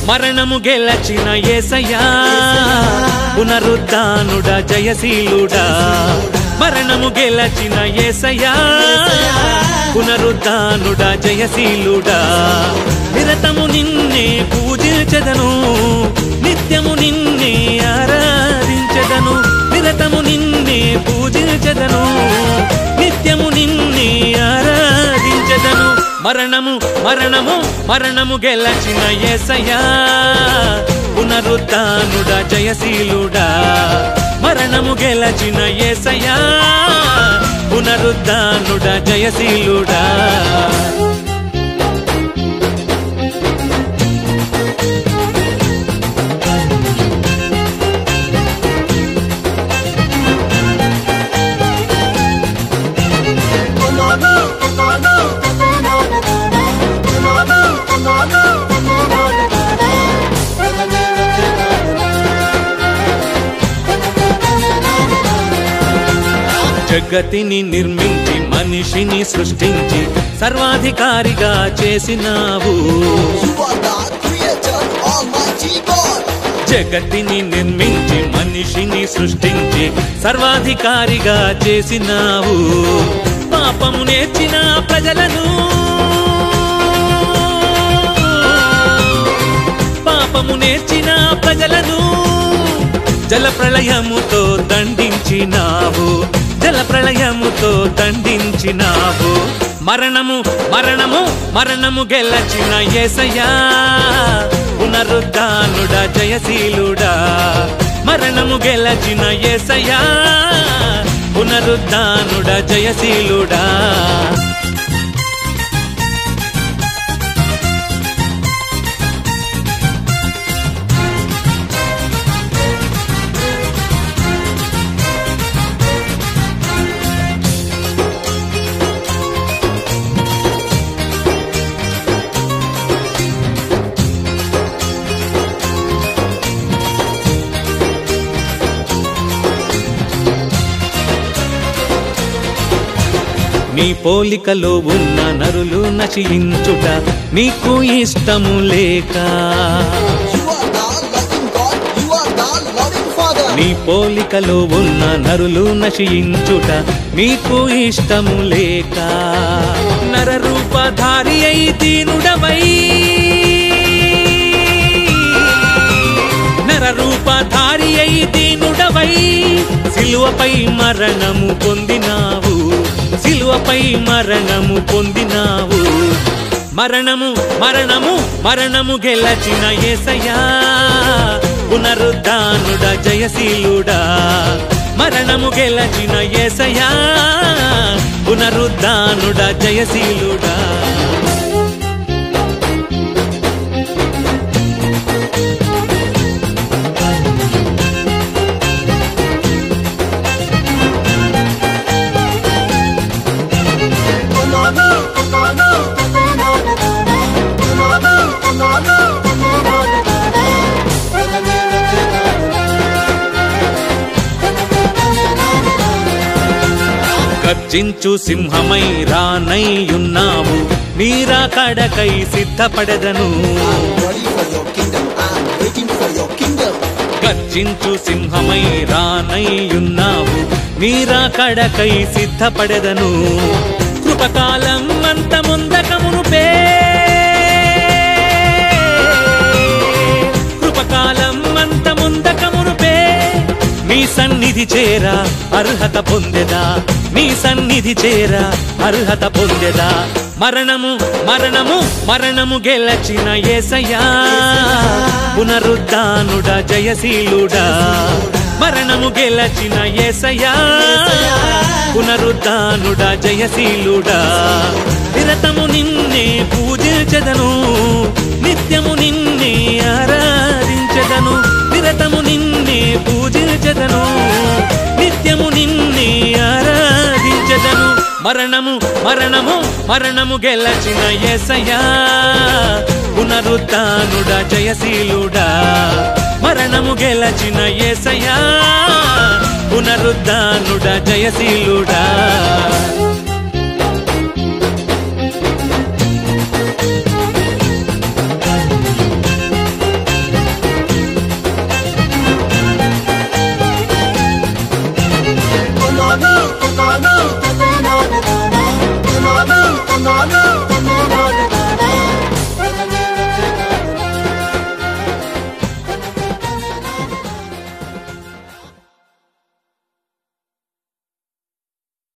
మరణము గెలచిన ఏసయ్యా పునరుద్ధానుడా జయశీలుడా మరణము గెలచిన ఏసయ్యా పునరుద్ధానుడా జయశీలుడా నిరతము నిన్నే పూజించదను నిత్యము నిన్నే ఆరాధించదను నిరతము నిన్నే పూజించదను నిత్యము నిన్నే ఆరాధించదను మరణము మరణము మరణము గెలచిన ఏసయ్యా పునరుద్ధానుడా జయశీలుడా మరణము గెలచిన ఏసయ్యా పునరుద్ధానుడా జయశీలుడా జగతిని నిర్మించి మనిషిని సృష్టించి సర్వాధికారిగా చేసినావు You are God, Creator, Almighty God. జగతిని నిర్మించి మనిషిని సృష్టించి సర్వాధికారిగా చేసినావు పాపము నేర్చిన ప్రజలను పాపము నేర్చిన ప్రజలను జల ప్రళయముతో దండించినావు జల ప్రళయముతో దండించినావు మరణము మరణము మరణము గెలచిన ఏసయ్యా పునరుద్ధానుడా జయశీలుడా మరణము గెలచిన ఏసయ్యా పునరుద్ధానుడా జయశీలుడా నీ పోలికలో ఉన్న నరులు నశించుట నీకు ఇష్టము లేక You are God, loving God. You are God, loving Father. నీ పోలికలో ఉన్న నరులు నశించుట నీకు ఇష్టము లేక నరరూపధారి అయి దీనుడవై నరరూపధారి అయి దీనుడవై సిలువపై మరణము పొందినావు సిలువపై మరణము పొందినావు మరణము మరణము మరణము గెలచిన ఏసయ్యా పునరుద్ధానుడ జయశీలుడా మరణము గెలచిన ఏసయ్యా పునరుద్ధానుడ జయశీలుడా గర్జించు సింహమై రానయ్యున్నావు నీరా కడకై సిద్ధపడదను Ready for your kingdom. I'm waiting for your kingdom. గర్జించు సింహమై రానయ్యున్నావు నీరా కడకై సిద్ధపడదను కృపకాలం అంత ముందకమును పే కృపకాలం అంత ముందకమును పే నీ సన్నిధి చేరా అర్హత పొందెదా నీ సన్నిధి చేరా అర్హత పొందెదా మరణము మరణము మరణము గెలచిన ఏసయ్యా పునరుద్ధానుడా జయశీలుడా మరణము గెలచిన ఏసయ్యా పునరుద్ధానుడా జయశీలుడా నిరతము నిన్నే పూజించదను నిత్యము నిన్నే ఆరాధించదను నిరతము నిన్నే పూజించదను నిత్యము నిన్నే ఆరాధించదను మరణము మరణము మరణము గెలచిన ఏసయ్యా పునరుద్ధానుడా జయశీలుడా మరణము గెలచిన ఏసయ్యా పునరుద్ధానుడా జయశీలుడా